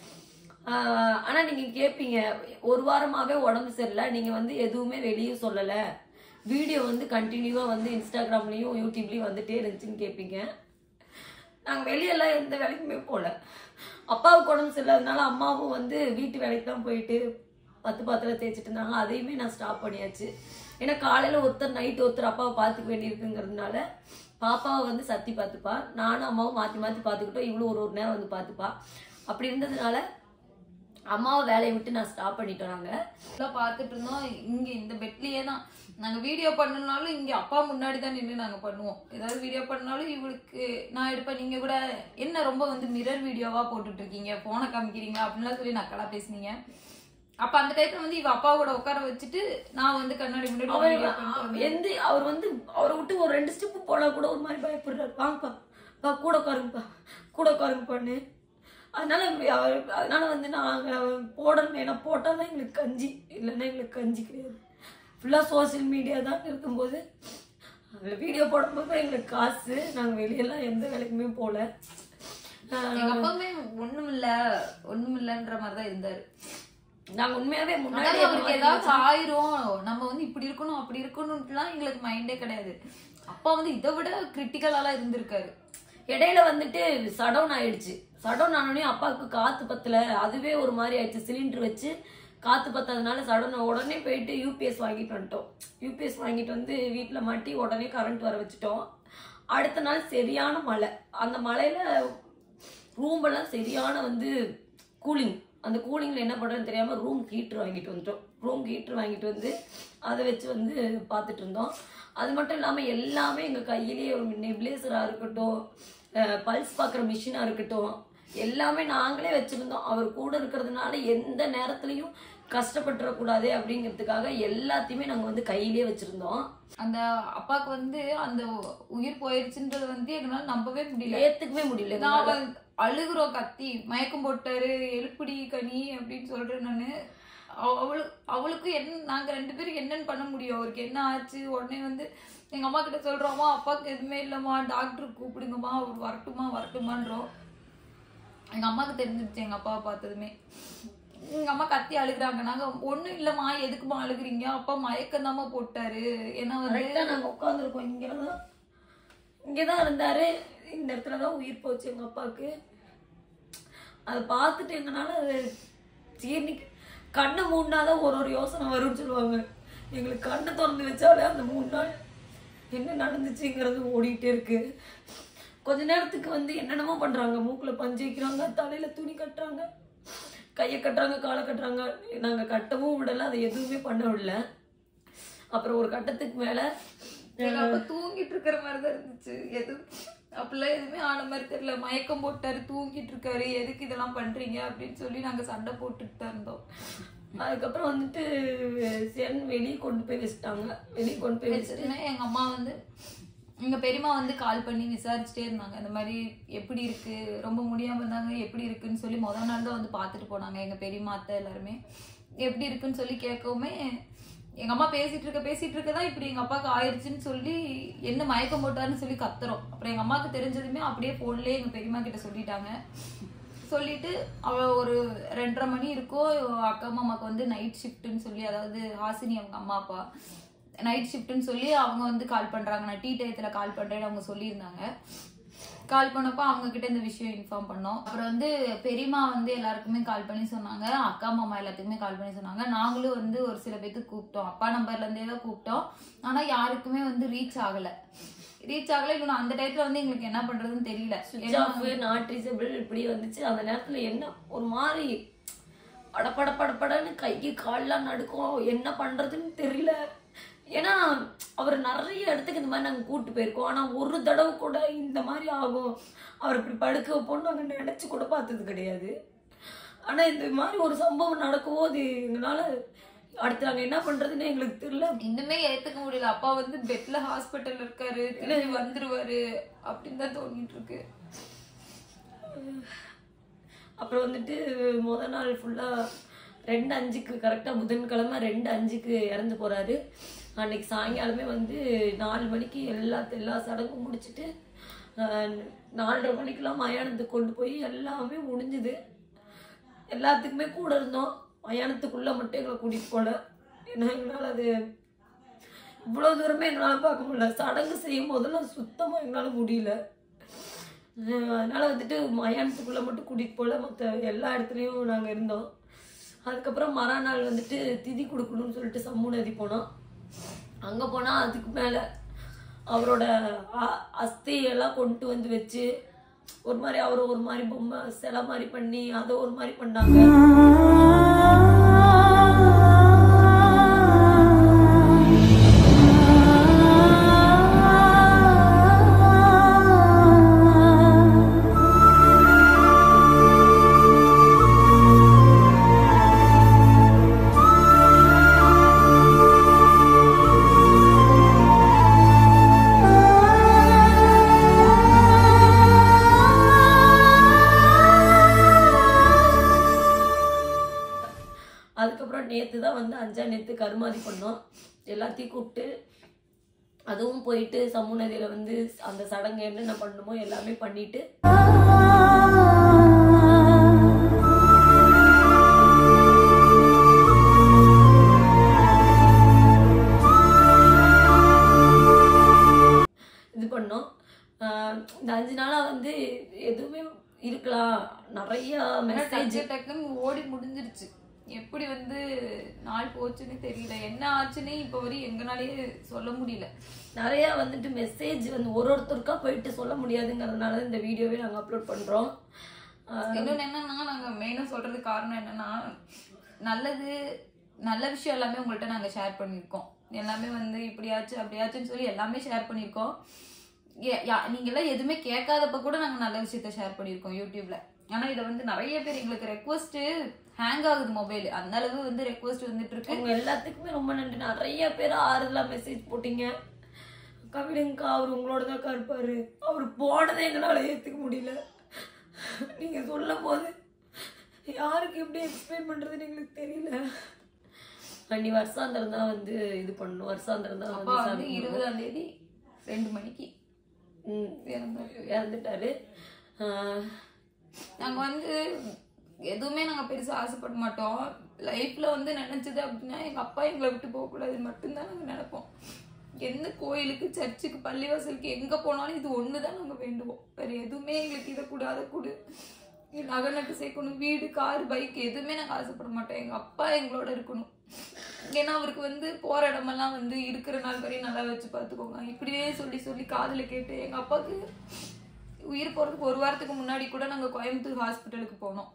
[SPEAKER 1] ஆஹ் ஆனா நீங்க கேப்பீங்க ஒரு வாரமாவே உடம்பு சரியில்லை நீங்க வந்து எதுவுமே வெளியே சொல்லல வீடியோ வந்து கண்டினியூவா வந்து இன்ஸ்டாகிராம்லயும் யூடியூப்லயும் வந்துட்டே இருந்துச்சுன்னு கேப்பீங்க நாங்க வெளியெல்லாம் எந்த வேலைக்குமே போல அப்பாவுக்கு உடம்பு சரியில்லாதனால அம்மாவும் வந்து வீட்டு வேலைக்கு தான் போயிட்டு பத்து பாத்திரம் தேய்ச்சிட்டு இருந்தாங்க அதையுமே நான் ஸ்டாப் பண்ணியாச்சு ஏன்னா காலையில ஒருத்தர் நைட் ஒருத்தர் அப்பாவை பார்த்துக்க வேண்டியிருக்குங்கிறதுனால பாப்பாவை வந்து சத்தி பார்த்துப்பா நானும் அம்மாவும் மாற்றி மாற்றி பார்த்துக்கிட்டோம் இவ்வளோ ஒரு ஒரு நேரம் வந்து பார்த்துப்பா அப்படி இருந்ததுனால அம்மாவை வேலையை விட்டு நான் ஸ்டாப் பண்ணிட்டோம் நாங்கள்
[SPEAKER 2] எல்லாம் பார்த்துட்டு இருந்தோம் இங்க இந்த பெட்லயே தான் நாங்க வீடியோ பண்ணனாலும் இங்க அப்பா முன்னாடி தான் நின்று நாங்க பண்ணுவோம் ஏதாவது வீடியோ பண்ணாலும் இவளுக்கு நான் எடுப்பேன் நீங்க கூட என்ன ரொம்ப வந்து மிரர் வீடியோவா போட்டுட்டு இருக்கீங்க போனை காமிக்கிறீங்களா அப்படின்லாம் சொல்லி நக்கலா பேசுனீங்க அப்ப அந்த டைம்ல வந்து இவ அப்பா கூட உட்கார வச்சுட்டு நான் வந்து கண்ணாடி முன்னாடி
[SPEAKER 1] அவர்
[SPEAKER 2] video பண்ணிட்டு வந்தேன்.
[SPEAKER 1] எந்த அவர் வந்து அவரை விட்டு ஒரு ரெண்டு ஸ்டெப்பு போனா கூட ஒரு மாதிரி பயப்படுறாரு வாங்கப்பா பா கூட உட்காருங்கப்பா கூட உட்காருங்கப்பான்னு அதனால அவர் அதனால வந்து நாங்க போடணும் ஏன்னா போட்டால் தான் எங்களுக்கு கஞ்சி இல்லைன்னா எங்களுக்கு கஞ்சி கிடையாது ஃபுல்லாக சோஷியல் மீடியா தான் இருக்கும்போது அதில் வீடியோ போடும்போது தான் எங்களுக்கு காசு நாங்கள் வெளியெல்லாம் எந்த வேலைக்குமே போகல
[SPEAKER 2] எங்க அப்பாவுமே ஒண்ணும் இல்ல ஒண்ணும் இல்லன்ற மாதிரிதான் இருந்தாரு
[SPEAKER 1] நாங்கள் உண்மையாவே முன்னாடி
[SPEAKER 2] அதாவது அவருக்கு ஏதாவது ஆயிரும் நம்ம வந்து இப்படி இருக்கணும் அப்படி இருக்கணும்ட்டுலாம் எங்களுக்கு மைண்டே கிடையாது அப்பா வந்து இதை விட கிரிட்டிக்கலாலாம் இருந்திருக்காரு
[SPEAKER 1] இடையில வந்துட்டு சடவுன் ஆயிடுச்சு சடவுன் ஆனோடனே அப்பாவுக்கு காத்து பத்தல அதுவே ஒரு மாதிரி ஆயிடுச்சு சிலிண்டர் வச்சு காத்து பத்தாதனால சடவுன் உடனே போயிட்டு யூபிஎஸ் வாங்கிட்டு வந்துட்டோம் யூபிஎஸ் வாங்கிட்டு வந்து வீட்டுல மாட்டி உடனே கரண்ட் வர வச்சுட்டோம் அடுத்த நாள் சரியான மழை அந்த மழையில ரூம் எல்லாம் சரியான வந்து கூலிங் அந்த கூலிங்ல என்ன பண்றதுன்னு தெரியாம ரூம் ஹீட்டர் வாங்கிட்டு வந்துட்டோம் ரூம் ஹீட்டர் வாங்கிட்டு வந்து அதை வச்சு வந்து பார்த்துட்டு இருந்தோம் அது மட்டும் இல்லாம எல்லாமே எங்க கையிலேயே ஒரு நெப்லேசரா இருக்கட்டும் பல்ஸ் பார்க்குற மிஷினா இருக்கட்டும் எல்லாமே நாங்களே வச்சிருந்தோம் அவர் கூட இருக்கிறதுனால எந்த நேரத்துலயும் கஷ்டப்பட்டுறக்கூடாது அப்படிங்கிறதுக்காக எல்லாத்தையுமே நாங்க வந்து கையிலேயே வச்சிருந்தோம்
[SPEAKER 2] அந்த அப்பாவுக்கு வந்து அந்த உயிர் போயிருச்சுன்றது வந்து எங்களால நம்பவே முடியல
[SPEAKER 1] ஏத்துக்கவே முடியல
[SPEAKER 2] நான்
[SPEAKER 1] எங்களால.
[SPEAKER 2] அவ- அழுகுறோம் கத்தி மயக்கம் போட்டாரு எழுப்புடி கனி அப்படின்னு சொல்றேன் நானு அவ- அவளு அவளுக்கு என்ன நாங்க ரெண்டு பேரும் என்னன்னு பண்ண முடியும் அவருக்கு என்ன ஆச்சு உடனே வந்து எங்க அம்மா கிட்ட சொல்றோமா அப்பாவுக்கு எதுவுமே இல்லம்மா டாக்டர் கூப்பிடுங்கம்மா அவர் வரட்டுமா வரட்டுமான்றோம் எங்க அம்மாவுக்கு தெரிஞ்சிருச்சு எங்க அப்பாவை பார்த்ததுமே எங்க அம்மா கத்தி அழுகுறாங்க நாங்க ஒண்ணும் இல்லம்மா எதுக்குமா அழுகுறீங்க அப்பா மயக்கம் தாம்மா போட்டாரு ஏன்னா வந்து
[SPEAKER 1] கரெக்டாக நாங்கள் உட்காந்துருக்கோம் இங்கே தான் இங்கே தான் இருந்தார் இந்த இடத்துல தான் உயிர் போச்சு எங்கள் அப்பாவுக்கு அதை பார்த்துட்டு எங்கனால அது ஜீர்ணிக்க கண்ணை மூடினாதான் ஒரு ஒரு யோசனை வரும்னு சொல்லுவாங்க எங்களுக்கு கண்ணை திறந்து வச்சாலே அந்த மூணு நாள் என்ன நடந்துச்சுங்கிறது ஓடிட்டே இருக்கு கொஞ்ச நேரத்துக்கு வந்து என்னென்னமோ பண்றாங்க மூக்குல பஞ்சு வைக்கிறாங்க தலையில துணி கட்டுறாங்க கையை கட்டுறாங்க காலை கட்டுறாங்க நாங்க கட்டவும் விடல அதை எதுவுமே பண்ண விடல அப்புறம் ஒரு கட்டத்துக்கு மேல
[SPEAKER 2] எங்க அப்பா தூங்கிட்டு இருக்கிற மாதிரி தான் இருந்துச்சு எது அப்படிலாம் எதுவுமே ஆன மாதிரி தெரியல மயக்கம் போட்டாரு தூங்கிட்டு இருக்காரு எதுக்கு இதெல்லாம் பண்றீங்க அப்படின்னு சொல்லி நாங்க சண்டை போட்டுட்டு தான் இருந்தோம்
[SPEAKER 1] அதுக்கப்புறம் வந்துட்டு சென் வெளியே கொண்டு போய் வச்சுட்டாங்க வெளியே கொண்டு போய் வச்சுட்டு
[SPEAKER 2] வச்சுட்டுனா எங்க அம்மா வந்து எங்க பெரியம்மா வந்து கால் பண்ணி விசாரிச்சுட்டே இருந்தாங்க இந்த மாதிரி எப்படி இருக்கு ரொம்ப முடியாம இருந்தாங்க எப்படி இருக்குன்னு சொல்லி முதல் நாள் தான் வந்து பார்த்துட்டு போனாங்க எங்க பெரியம்மா அத்தை எல்லாருமே எப்படி இருக்குன்னு சொல்லி கேட்கவுமே எங்க அம்மா பேசிட்டு இருக்க பேசிட்டு இருக்க தான் இப்படி எங்க அப்பாவுக்கு ஆயிடுச்சுன்னு சொல்லி என்ன மயக்கம் போட்டாருன்னு சொல்லி கத்துறோம் அப்புறம் எங்க அம்மாவுக்கு தெரிஞ்சதுமே அப்படியே போன்லயே எங்க பெரியம்மா கிட்ட சொல்லிட்டாங்க சொல்லிட்டு அவ ஒரு ரெண்டரை மணி இருக்கோ அக்கா மாமாக்கு வந்து நைட் ஷிஃப்ட்னு சொல்லி அதாவது ஹாசினி அவங்க அம்மா அப்பா நைட் ஷிஃப்ட்னு சொல்லி அவங்க வந்து கால் பண்றாங்க நான் டீ டயத்துல கால் பண்றேன்னு அவங்க சொல்லியிருந்தாங்க கால் பண்ணப்போ அவங்க கிட்ட இந்த விஷயம் இன்ஃபார்ம் பண்ணோம் அப்புறம் வந்து பெரியம்மா வந்து எல்லாருக்குமே கால் பண்ணி சொன்னாங்க அக்கா மாமா எல்லாத்துக்குமே கால் பண்ணி சொன்னாங்க நாங்களும் வந்து ஒரு சில பேத்துக்கு கூப்பிட்டோம் அப்பா நம்பர்ல இருந்தே தான் கூப்பிட்டோம் ஆனா யாருக்குமே வந்து ரீச் ஆகல ரீச் ஆகல இன்னும் அந்த டயத்துல வந்து எங்களுக்கு என்ன பண்றதுன்னு தெரியல
[SPEAKER 1] சுவிட்ச் ஆஃப் நாட் ரீசபிள் இப்படி வந்துச்சு அந்த நேரத்துல என்ன ஒரு மாதிரி படபட படபடன்னு கைக்கு கால்லாம் நடுக்கும் என்ன பண்றதுன்னு தெரியல ஏன்னா அவர் நிறைய இடத்துக்கு இந்த மாதிரி நாங்கள் கூட்டு போயிருக்கோம் ஆனா ஒரு தடவை கூட இந்த மாதிரி ஆகும் அவர் இப்படி படுக்க வைப்போம்னு நாங்கள் நினைச்சு கூட பார்த்தது கிடையாது ஆனா இந்த மாதிரி ஒரு சம்பவம் நடக்கவோ அது எங்களால அடுத்து நாங்கள் என்ன பண்றதுன்னு எங்களுக்கு தெரியல
[SPEAKER 2] இன்னுமே ஏத்துக்க முடியல அப்பா வந்து பெட்ல ஹாஸ்பிட்டல் இருக்காரு திரும்பி வந்துருவாரு அப்படின்னு தான் தோணிட்டு இருக்கு
[SPEAKER 1] அப்புறம் வந்துட்டு முத நாள் ஃபுல்லாக ரெண்டு அஞ்சுக்கு கரெக்டாக புதன்கிழமை ரெண்டு அஞ்சுக்கு இறந்து போகிறாரு அன்னைக்கு சாயங்காலமே வந்து நாலு மணிக்கு எல்லா எல்லா சடங்கும் முடிச்சுட்டு ஆஹ், நாலரை மணிக்கெல்லாம் மயானத்துக்கு கொண்டு போய் எல்லாமே முடிஞ்சுது எல்லாத்துக்குமே கூட இருந்தோம் மயானத்துக்குள்ளே மட்டும் எங்களை கூட்டிகிட்டு போகல ஏன்னா எங்களால் அது இவ்வளோ தூரமே எங்களால் பார்க்க முடியல சடங்கு செய்யும் போதெல்லாம் சுத்தமாக எங்களால் முடியல அஹ் அதனால வந்துட்டு மயானத்துக்குள்ள மட்டும் கூட்டிட்டு போல மற்ற எல்லா இடத்துலையும் நாங்கள் இருந்தோம் அதுக்கப்புறம் மறுநாள் வந்துட்டு திதி கொடுக்கணும்னு சொல்லிட்டு சம்மு நதி போனோம் அங்கே போனால் அதுக்கு மேலே அவரோட அ- அஸ்தி எல்லாம் கொண்டு வந்து வச்சு ஒரு மாதிரி அவரை ஒரு மாதிரி பொம்மை சிலை மாதிரி பண்ணி அதை ஒரு மாதிரி பண்ணாங்க அதுக்கப்புறம் நேற்று தான் வந்து அஞ்சா நேற்று கருமாதி பண்ணோம் எல்லாத்தையும் கூப்பிட்டு அதுவும் போயிட்டு சமூக நதியில வந்து அந்த சடங்கு என்னென்ன பண்ணணுமோ எல்லாமே பண்ணிட்டு இது பண்ணோம் ஆஹ் இந்த அஞ்சு நாளா வந்து எதுவுமே இருக்கலாம் நிறைய மெசேஜ்
[SPEAKER 2] டக்கு டக்குன்னு ஓடி முடிஞ்சிருச்சு எப்படி வந்து நாள் போச்சுன்னு தெரியல என்ன ஆச்சுன்னு இப்ப வரையும் எங்கனாலயே சொல்ல முடியல
[SPEAKER 1] நிறைய வந்துட்டு மெசேஜ் வந்து ஒரு ஒருத்தருக்கா போயிட்டு சொல்ல முடியாதுங்கிறதுனால இந்த வீடியோவே நாங்க அப்லோட் பண்றோம் ஆஹ்
[SPEAKER 2] இன்னொன்னு என்னன்னா நாங்க மெயினா சொல்றது காரணம் என்னன்னா நல்லது நல்ல விஷயம் எல்லாமே உங்கள்ட்ட நாங்க ஷேர் பண்ணியிருக்கோம் எல்லாமே வந்து இப்படியாச்சு அப்படியாச்சுன்னு சொல்லி எல்லாமே ஷேர் பண்ணியிருக்கோம் ஏ- யா- நீங்க எல்லாம் எதுவுமே கேட்காதப்ப கூட நாங்க நல்ல விஷயத்த ஷேர் பண்ணியிருக்கோம் யூடியூப்ல ஆனா இதை வந்து நிறைய பேர் எங்களுக்கு ரெக்வஸ்ட் ஹேங் ஆகுது மொபைல் அந்த அளவு வந்து ரெக்வஸ்ட் வந்துட்டு இருக்கு
[SPEAKER 1] உங்க எல்லாத்துக்குமே ரொம்ப நன்றி நிறைய பேர் ஆறுதலா மெசேஜ் போட்டீங்க அக்கா விடுங்கக்கா அவர் உங்களோட தான் இருப்பாரு அவர் போனதை எங்களால ஏத்துக்க முடியல நீங்க சொல்லும் போது யாருக்கு எப்படி எக்ஸ்பிளைன் பண்றதுன்னு எங்களுக்கு தெரியல அன்னி வருஷாந்திரம் தான் வந்து இது பண்ணணும் வருஷாந்திரம் தான்
[SPEAKER 2] அப்பா
[SPEAKER 1] வந்து
[SPEAKER 2] வந்து
[SPEAKER 1] சாமி
[SPEAKER 2] இருபதாம் தேதி ரெண்டு மணிக்கு
[SPEAKER 1] ம்,
[SPEAKER 2] இறந்தாரு.
[SPEAKER 1] இறந்துட்டாரு ஆஹ்
[SPEAKER 2] நாங்க வந்து எதுவுமே நாங்க பெருசா ஆசைப்பட மாட்டோம் லைஃப்ல வந்து நினைச்சது அப்படின்னா எங்க அப்பா எங்களை விட்டு போக கூடாது மட்டும்தான் நாங்க நினைப்போம் எந்த கோயிலுக்கு சர்ச்சுக்கு பள்ளிவாசலுக்கு எங்க போனாலும் இது ஒண்ணுதான் நாங்க வேண்டுவோம் வேற எதுவுமே எங்களுக்கு இதை கூடு அதை கூடு நகை நட்டு சேர்க்கணும் வீடு கார் பைக் எதுவுமே நாங்க ஆசைப்பட மாட்டோம் எங்க அப்பா எங்களோட இருக்கணும் ஏன்னா அவருக்கு வந்து போற இடமெல்லாம் வந்து இருக்கிற நாள் வரையும் நல்லா வச்சு பார்த்துக்கோங்க இப்படியே சொல்லி சொல்லி காதுல கேட்டு எங்க அப்பாவுக்கு உயிர் போறதுக்கு ஒரு வாரத்துக்கு முன்னாடி கூட நாங்க கோயம்புத்தூர் ஹாஸ்பிட்டலுக்கு போனோம்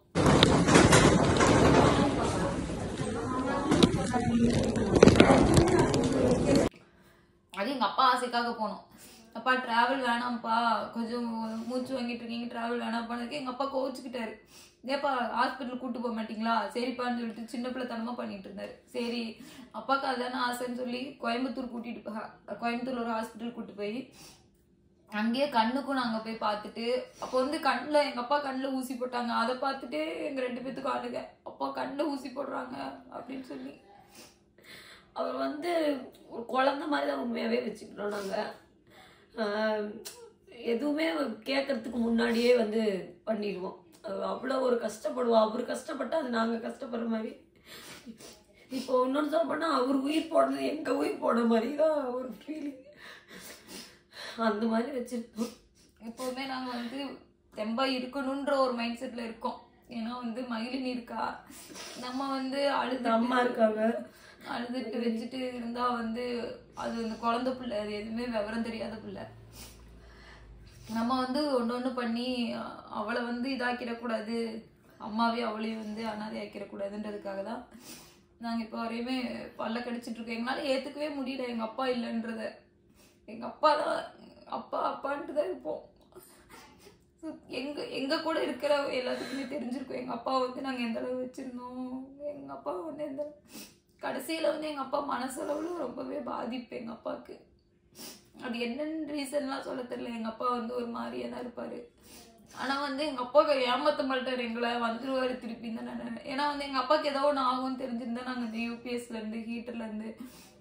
[SPEAKER 2] அது எங்க அப்பா ஆசைக்காக போனோம் அப்பா டிராவல் வேணாம்ப்பா கொஞ்சம் மூச்சு வாங்கிட்டு இருக்கீங்க டிராவல் வேணாம்ப்பான்னு எங்க அப்பா கோவிச்சுக்கிட்டாரு ஏப்பா ஹாஸ்பிட்டல் கூட்டு போக மாட்டீங்களா சரிப்பான்னு சொல்லிட்டு சின்ன பிள்ளைத்தனமா பண்ணிட்டு இருந்தாரு சரி அப்பாவுக்கு அதானே ஆசைன்னு சொல்லி கோயம்புத்தூர் கூட்டிட்டு போ- கோயம்புத்தூர்ல ஒரு ஹாஸ்பிட்டல் கூட்டு போய் அங்கேயே கண்ணுக்கும் நாங்க போய் பார்த்துட்டு அப்போ வந்து கண்ணுல எங்க அப்பா கண்ணுல ஊசி போட்டாங்க அதை பார்த்துட்டு எங்க ரெண்டு பேத்துக்கும் அழுக அப்பா கண்ணுல ஊசி போடுறாங்க அப்படின்னு சொல்லி
[SPEAKER 1] அவர் வந்து ஒரு குழந்தை மாதிரி தான் உண்மையாகவே வச்சுக்கிறோம் நாங்கள் எதுவுமே கேட்கறதுக்கு முன்னாடியே வந்து பண்ணிடுவோம் அது அவ்வளோ ஒரு கஷ்டப்படுவோம் அவர் கஷ்டப்பட்டா அது நாங்கள் கஷ்டப்படுற மாதிரி இப்போ இன்னொன்று சொல்ல போனால் அவர் உயிர் போடுறது எங்கள் உயிர் போடுற மாதிரி தான் ஒரு ஃபீலிங் அந்த மாதிரி வச்சிருக்கோம்
[SPEAKER 2] எப்போவுமே நாங்க வந்து தெம்பா இருக்கணும்ன்ற ஒரு மைண்ட் செட்ல இருக்கோம் ஏன்னா வந்து மகிழினி இருக்கா நம்ம வந்து அழுது
[SPEAKER 1] அம்மா இருக்காங்க
[SPEAKER 2] அழுதுட்டு வச்சுட்டு இருந்தா வந்து அது வந்து குழந்தை பிள்ளை அது எதுவுமே விவரம் தெரியாத பிள்ளை நம்ம வந்து ஒன்று ஒன்று பண்ணி அ- அவளை வந்து இதாக்கிடக்கூடாது அம்மாவே அவளையும் வந்து அனாதை ஆக்கிடக்கூடாதுன்றதுக்காக தான் நாங்கள் இப்போ வரையுமே பல்ல கடிச்சிட்டு இருக்கோம் எங்களால் ஏற்றுக்கவே முடியல எங்கள் அப்பா இல்லைன்றத எங்கள் அப்பா தான் அப்பா அப்பான்ட்டு தான் இருப்போம் எங்க எங்க கூட இருக்கிற எல்லாத்துக்குமே தெரிஞ்சிருக்கும் எங்க அப்பா வந்து நாங்க எந்த அளவு வச்சிருந்தோம் எங்க அப்பா வந்து எந்த கடைசியில வந்து எங்க அப்பா மனசளவுல ரொம்பவே பாதிப்பு எங்க அப்பாவுக்கு அது என்னன்னு ரீசன்லாம் சொல்ல தெரியல எங்க அப்பா வந்து ஒரு மாதிரியே தான் இருப்பாரு ஆனா வந்து எங்க அப்பா ஏமாத்த மாட்டாரு எங்களை வந்துருவாரு திருப்பி தான் நான் நினை- ஏன்னா வந்து எங்க அப்பாவுக்கு ஏதோ ஒன்று ஆகும்னு தெரிஞ்சிருந்தா நாங்க இந்த யூபிஎஸ்ல இருந்து ஹீட்டர்ல இருந்து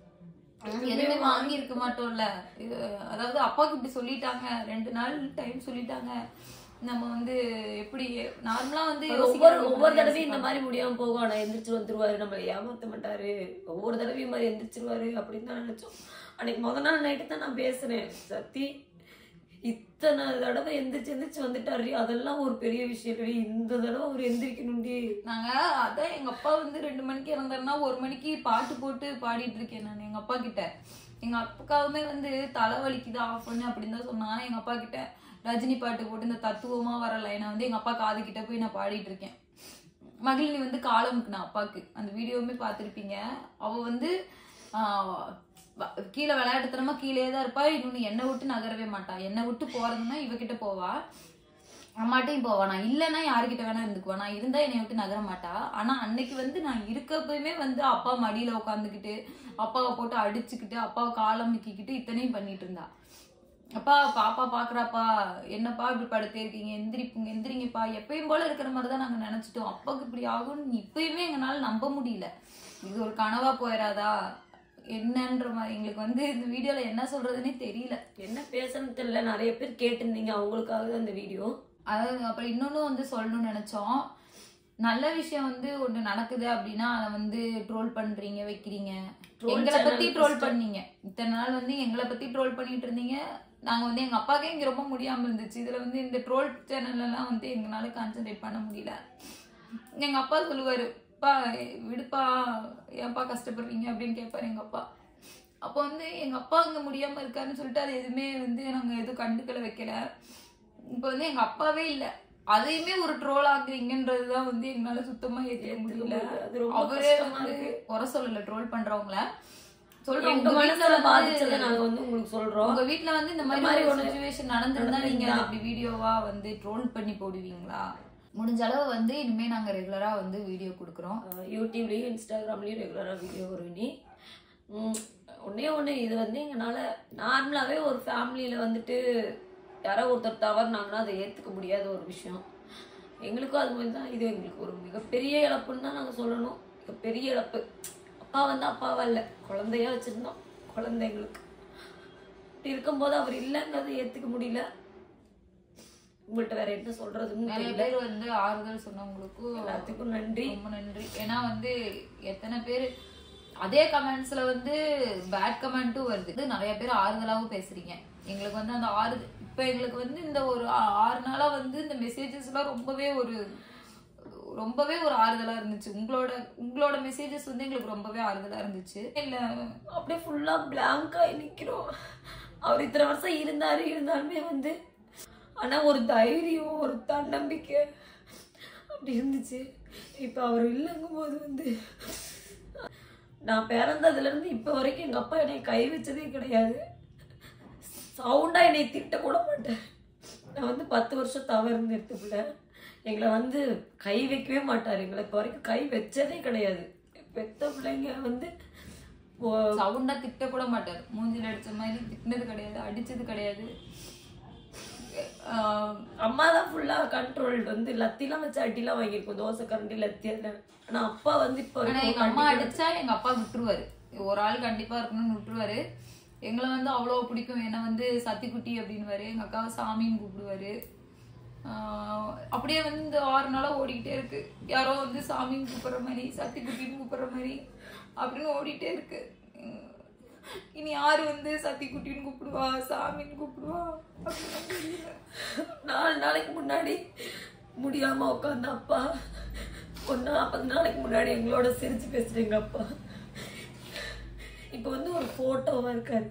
[SPEAKER 2] எதுவுமே வாங்கி இருக்க மாட்டோம்ல இது அதாவது அப்பாவுக்கு இப்படி சொல்லிட்டாங்க ரெண்டு நாள் டைம் சொல்லிட்டாங்க நம்ம வந்து எப்படி நார்மலா வந்து
[SPEAKER 1] ஒவ்வொரு
[SPEAKER 2] யோசிக்கிறவங்க
[SPEAKER 1] ஒவ்வொரு
[SPEAKER 2] மாதிரி
[SPEAKER 1] தடவையும் இந்த மாதிரி முடியாம போகும் ஆனா எந்திரிச்சு வந்துருவாரு நம்மளை ஏமாத்த மாட்டாரு ஒவ்வொரு தடவையும் மாதிரி எந்திரிச்சிருவாரு அப்படின்னு தான் நினைச்சோம் அன்னைக்கு முத நாள் நைட்டு தான் நான் பேசுனேன் சத்தி இத்தனை தடவை எந்திரிச்சு எந்திரிச்சு வந்துட்டாரு அதெல்லாம் ஒரு பெரிய விஷயம் இல்லடி இந்த தடவை அவர் எந்திரிக்கணும்டி
[SPEAKER 2] நாங்க அதான் எங்க அப்பா வந்து ரெண்டு மணிக்கு இறந்தாருன்னா ஒரு மணிக்கு பாட்டு போட்டு பாடிட்டு இருக்கேன் நான் எங்க அப்பா கிட்ட எங்க அப்பாவுமே வந்து தலை வலிக்குது ஆஃப் பண்ணு அப்படின்னு தான் சொன்னாங்க எங்க அப்பா கிட்ட ரஜினி பாட்டு போட்டு இந்த தத்துவமா வர லைனை வந்து எங்க அப்பா காது கிட்ட போய் நான் பாடிட்டு இருக்கேன் மகிழினி வந்து காலமுக்கு நான் அப்பாவுக்கு அந்த வீடியோவுமே பார்த்துருப்பீங்க அவ வந்து ஆஹ், வ- கீழே விளையாட்டுத்தனமா கீழே தான் இருப்பா இன்னொன்னு என்னை விட்டு நகரவே மாட்டா என்னை விட்டு போறதுன்னா இவகிட்ட போவா அம்மாட்டையும் போவா நான் இல்லைன்னா யாருக்கிட்ட வேணா இருந்துக்குவா நான் இருந்தா என்னை விட்டு நகர மாட்டா ஆனா அன்னைக்கு வந்து நான் இருக்கப்பயுமே வந்து அப்பா மடியில உட்காந்துக்கிட்டு அப்பாவை போட்டு அடிச்சுக்கிட்டு அப்பாவை காலம் முக்கிக்கிட்டு இத்தனையும் பண்ணிட்டு இருந்தா அப்பா பாப்பா பாக்குறாப்பா என்னப்பா இப்படி படுத்தே இருக்கீங்க எந்திரிப்புங்க எந்திரிங்கப்பா எப்பயும் போல இருக்கிற மாதிரி தான் நாங்க நினைச்சிட்டோம் அப்பாவுக்கு இப்படி ஆகும்னு இப்பயுமே எங்களால நம்ப முடியல இது ஒரு கனவா போயிடாதா என்னன்ற மாதிரி எங்களுக்கு வந்து இந்த வீடியோல என்ன சொல்றதுன்னே தெரியல
[SPEAKER 1] என்ன பேசணும்னு தெரியல நிறைய பேர் கேட்டிருந்தீங்க அவங்களுக்காக தான் இந்த வீடியோ
[SPEAKER 2] அதாவது அப்புறம் இன்னொன்னு வந்து சொல்லணும்னு நினைச்சோம் நல்ல விஷயம் வந்து ஒண்ணு நடக்குது அப்படின்னா அதை வந்து ட்ரோல் பண்றீங்க வைக்கிறீங்க
[SPEAKER 1] Troll
[SPEAKER 2] எங்களை
[SPEAKER 1] channel
[SPEAKER 2] பத்தி ட்ரோல்
[SPEAKER 1] first.
[SPEAKER 2] பண்ணீங்க இத்தனை நாள் வந்து எங்களை பத்தி ட்ரோல் பண்ணிட்டு இருந்தீங்க நாங்க வந்து எங்க அப்பாக்கே இங்க ரொம்ப முடியாம இருந்துச்சு இதுல வந்து இந்த ட்ரோல் சேனல்ல எல்லாம் வந்து எங்களால கான்சென்ட்ரேட் பண்ண முடியல எங்க அப்பா சொல்லுவாரு பா விடுப்பா ஏன்பா கஷ்டப்படுறீங்க அப்படின்னு கேட்பாரு எங்க அப்பா அப்போ வந்து எங்க அப்பா அங்க முடியாம இருக்காருன்னு சொல்லிட்டு அது எதுவுமே வந்து நாங்க எதுவும் கண்டுக்கல வைக்கல இப்போ வந்து எங்க அப்பாவே இல்ல அதையுமே ஒரு ட்ரோல் ஆக்குறீங்கன்றதுதான் வந்து எங்களால சுத்தமா ஏத்துக்க முடியல
[SPEAKER 1] அது ரொம்ப
[SPEAKER 2] அவரே
[SPEAKER 1] கஷ்டமா
[SPEAKER 2] வந்து
[SPEAKER 1] இருக்கு.
[SPEAKER 2] குறை சொல்லல ட்ரோல் பண்றவங்கள சொல்றோம்
[SPEAKER 1] எங்க
[SPEAKER 2] உங்க
[SPEAKER 1] மனசுல
[SPEAKER 2] வீட்டுல
[SPEAKER 1] பாதிச்சதை
[SPEAKER 2] வந்து
[SPEAKER 1] நாங்க வந்து உங்களுக்கு சொல்றோம்
[SPEAKER 2] உங்க வீட்ல வந்து இந்த
[SPEAKER 1] இந்த
[SPEAKER 2] மாதிரி
[SPEAKER 1] மாதிரி
[SPEAKER 2] ஒரு
[SPEAKER 1] ஒண்ணு
[SPEAKER 2] சுச்சுவேஷன் நடந்திருந்தா நீங்க அதை
[SPEAKER 1] நடந்திருந்தா.
[SPEAKER 2] அப்படி வீடியோவா வந்து ட்ரோல் பண்ணி போடுவீங்களா முடிஞ்ச அளவு வந்து இனிமே நாங்க ரெகுலரா வந்து வீடியோ கொடுக்குறோம்
[SPEAKER 1] அஹ் யூடியூப்லேயும் இன்ஸ்டாகிராம்லேயும் ரெகுலராக வீடியோ வரும் இனி உம், ஒண்ணே ஒன்று இது வந்து எங்களால் நார்மலாகவே ஒரு ஃபேமிலியில் வந்துட்டு யாரோ ஒருத்தர் தவறுனாங்கன்னா அதை ஏற்றுக்க முடியாத ஒரு விஷயம் எங்களுக்கும் அது மாதிரி தான் இது எங்களுக்கு ஒரு மிகப்பெரிய இழப்புன்னு தான் நாங்கள் சொல்லணும் மிகப்பெரிய இழப்பு அப்பா வந்து அப்பாவா இல்லை குழந்தையா வச்சுருந்தோம் குழந்தை எங்களுக்கு இப்படி இருக்கும்போது அவர் இல்லைங்கிறத ஏற்றுக்க முடியல உங்கள்கிட்ட வேற என்ன சொல்றதுன்னு
[SPEAKER 2] நிறைய
[SPEAKER 1] தெரியல
[SPEAKER 2] பேர் வந்து ஆறுதல் சொன்னவங்களுக்கும்
[SPEAKER 1] எல்லாத்துக்கும் நன்றி
[SPEAKER 2] ரொம்ப நன்றி ஏன்னா வந்து எத்தனை பேர் அதே கமெண்ட்ஸ்ல வந்து பேட் கமெண்ட்டும் வருது இது நிறைய பேர் ஆறுதலாவும் பேசுறீங்க எங்களுக்கு வந்து அந்த ஆறு இப்ப எங்களுக்கு வந்து இந்த ஒரு ஆ- ஆறு நாளா வந்து இந்த மெசேஜஸ் எல்லாம் ரொம்பவே ஒரு ரொம்பவே ஒரு ஆறுதலா இருந்துச்சு உங்களோட உங்களோட மெசேஜஸ் வந்து எங்களுக்கு ரொம்பவே ஆறுதலா இருந்துச்சு இல்ல
[SPEAKER 1] அப்படியே ஃபுல்லா பிளாங்கா நிக்கிறோம் அவர் இத்தனை வருஷம் இருந்தாரு இருந்தாலுமே வந்து ஆனா ஒரு தைரியம் ஒரு தன்னம்பிக்கை அப்படி இருந்துச்சு இப்ப அவர் இல்லைங்கும் போது வந்து நான் பிறந்ததுல இருந்து இப்ப வரைக்கும் எங்க அப்பா என்னை கை வச்சதே கிடையாது சவுண்டா என்னை திட்ட கூட மாட்டேன் நான் வந்து பத்து வருஷம் தவறு எடுத்துக்கல எங்களை வந்து கை வைக்கவே மாட்டார் எங்களை இப்போ வரைக்கும் கை வச்சதே கிடையாது பெத்த பிள்ளைங்க வந்து ஓ-
[SPEAKER 2] சவுண்டா திட்ட கூட மாட்டார் மூஞ்சில அடிச்ச மாதிரி திட்டினது கிடையாது அடிச்சது கிடையாது ஆஹ்
[SPEAKER 1] அம்மா தான் ஃபுல்லாக கண்ட்ரோல் வந்து லத்திலாம் வச்சு அடிலாம் வாங்கியிருக்கோம் தோசை கரண்டி லத்தி எல்லாம் ஆனால் அப்பா வந்து இப்போ
[SPEAKER 2] ஆனா எங்க அம்மா அடிச்சா எங்க அப்பா விட்டுருவாரு ஒரு ஆள் கண்டிப்பா இருக்கணும்னு விட்டுருவாரு எங்களை வந்து அவ்வளோ பிடிக்கும் என்ன வந்து சத்திக்குட்டி அப்படின்னுவாரு எங்க அக்காவை சாமின்னு கூப்பிடுவாரு ஆஹ் அப்படியே வந்து இந்த ஆறு நாளா ஓடிக்கிட்டே இருக்கு யாரோ வந்து சாமின்னு கூப்பிடுற மாதிரி சத்திக்குட்டின்னு கூப்பிடுற மாதிரி அப்படின்னு ஓடிட்டே இருக்கு உம் இனி யாரு வந்து சத்திக்குட்டின்னு கூப்பிடுவா சாமின்னு கூப்பிடுவா அப்படின்னு தெரியல
[SPEAKER 1] நாலு நாளைக்கு முன்னாடி முடியாம உட்காந்த அப்பா ஒரு நாற்பது நாளைக்கு முன்னாடி எங்களோட சிரிச்சு பேசுற எங்க அப்பா இப்போ வந்து ஒரு போட்டோவா இருக்காரு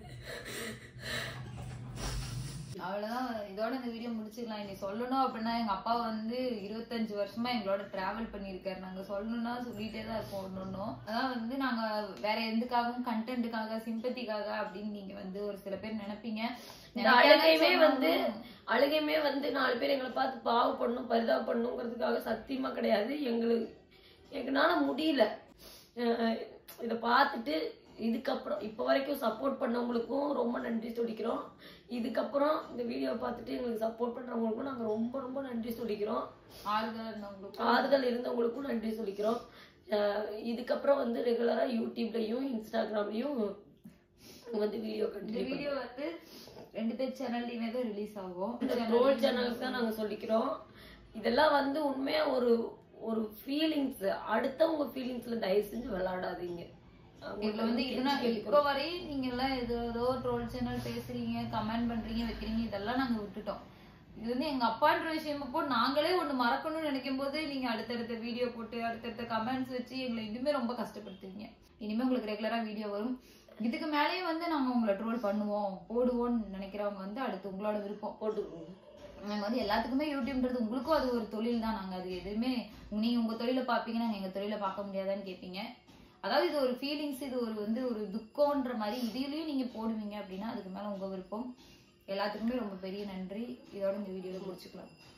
[SPEAKER 2] அவ்வளவுதான் இதோட இந்த வீடியோ முடிச்சுக்கலாம் இனி சொல்லணும் அப்படின்னா எங்க அப்பா வந்து இருபத்தஞ்சு வருஷமா எங்களோட டிராவல் பண்ணியிருக்காரு நாங்க சொல்லணும்னா சொல்லிட்டே தான் இருப்போம் ஒன்று ஒன்றும் அதான் வந்து நாங்க வேற எதுக்காகவும் கண்டென்ட்டுக்காக சிம்பத்திக்காக அப்படின்னு நீங்க வந்து ஒரு சில பேர் நினைப்பீங்க
[SPEAKER 1] இந்த அழுகையுமே வந்து அழுகையுமே வந்து நாலு பேர் எங்களை பார்த்து பாவப்படணும் பரிதாபப்படணுங்கிறதுக்காக சத்தியமா கிடையாது எங்களுக்கு எங்களால முடியல அஹ் இதை பார்த்துட்டு இதுக்கப்புறம் இப்போ வரைக்கும் சப்போர்ட் பண்ணவங்களுக்கும் ரொம்ப நன்றி சொல்லிக்கிறோம் இதுக்கப்புறம் இந்த வீடியோவை பார்த்துட்டு எங்களுக்கு சப்போர்ட் பண்றவங்களுக்கும் நாங்கள் ரொம்ப ரொம்ப நன்றி சொல்லிக்கிறோம்
[SPEAKER 2] ஆறுதலா இருந்தவங்களுக்கு
[SPEAKER 1] ஆறுதல் இருந்தவங்களுக்கும் நன்றி சொல்லிக்கிறோம் அஹ் இதுக்கப்புறம் வந்து ரெகுலரா யூடியூப்லயும் இன்ஸ்டாகிராம்லயும் வந்து வீடியோ
[SPEAKER 2] இந்த
[SPEAKER 1] கண்டினியூ
[SPEAKER 2] வீடியோ வந்து ரெண்டு பேர் சேனல்லையுமே தான் ரிலீஸ் ஆகும்
[SPEAKER 1] இந்த ட்ரோல் சேனலுக்கு தான் நாங்க சொல்லிக்கிறோம் இதெல்லாம் வந்து உண்மையா ஒரு ஒரு ஃபீலிங்ஸ் அடுத்தவங்க ஃபீலிங்ஸ்ல தயவு செஞ்சு விளையாடாதீங்க
[SPEAKER 2] இதுல வந்து இதுனா இப்போ வரையும் நீங்க எல்லாம் ஏதோ ஏதோ ட்ரோல் சேனல் பேசுறீங்க கமெண்ட் பண்றீங்க வைக்கிறீங்க இதெல்லாம் நாங்க விட்டுட்டோம் இது வந்து எங்க அப்பான்ற விஷயம் அப்போ நாங்களே ஒண்ணு மறக்கணும்னு நினைக்கும் போது நீங்க அடுத்தடுத்த வீடியோ போட்டு அடுத்தடுத்த கமெண்ட்ஸ் வச்சு எங்களை இன்னுமே ரொம்ப கஷ்டப்படுத்துவீங்க இனிமே உங்களுக்கு ரெகுலரா வீடியோ வரும் இதுக்கு மேலேயும் வந்து நாங்க உங்களை ட்ரோல் பண்ணுவோம் போடுவோம்னு நினைக்கிறவங்க வந்து அடுத்து உங்களோட விருப்பம்
[SPEAKER 1] போட்டுக்கோங்க
[SPEAKER 2] நாங்க வந்து எல்லாத்துக்குமே யூடியூப்ன்றது உங்களுக்கும் அது ஒரு தொழில் தான் நாங்க அது எதுவுமே நீங்க உங்க தொழிலை பார்ப்பீங்க நாங்க எங்க தொழிலை பார்க்க முடியாதான்னு கேட்பீங்க அதாவது இது ஒரு ஃபீலிங்ஸ் இது ஒரு வந்து ஒரு துக்கம்ன்ற மாதிரி இதுலயும் நீங்க போடுவீங்க அப்படின்னா அதுக்கு மேல உங்க விருப்பம் எல்லாத்துக்குமே ரொம்ப பெரிய நன்றி இதோட இந்த வீடியோல முடிச்சுக்கலாம்